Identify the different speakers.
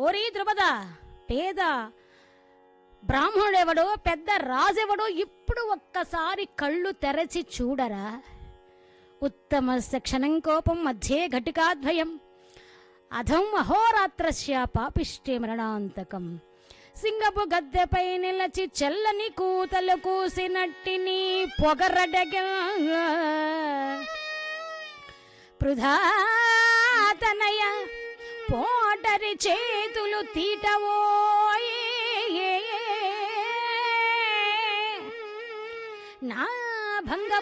Speaker 1: ఓరీ ద్రుపద పేద బ్రాహ్మణుడెవడో పెద్ద రాజెవడో ఇప్పుడు ఒక్కసారి కళ్ళు తెరచి చూడరా ఉత్తమ క్షణం కోపం మధ్యే ఘటికాద్వయం అధం అహోరాత్రస్య పాపిష్టే మరణాంతకం సింగపు గద్దెపై నిలచి చెల్లని కూతలు కూసినట్టిని పొగరడగ పృధాతనయ పోటరి చేతులు తీటవోయే నా భంగ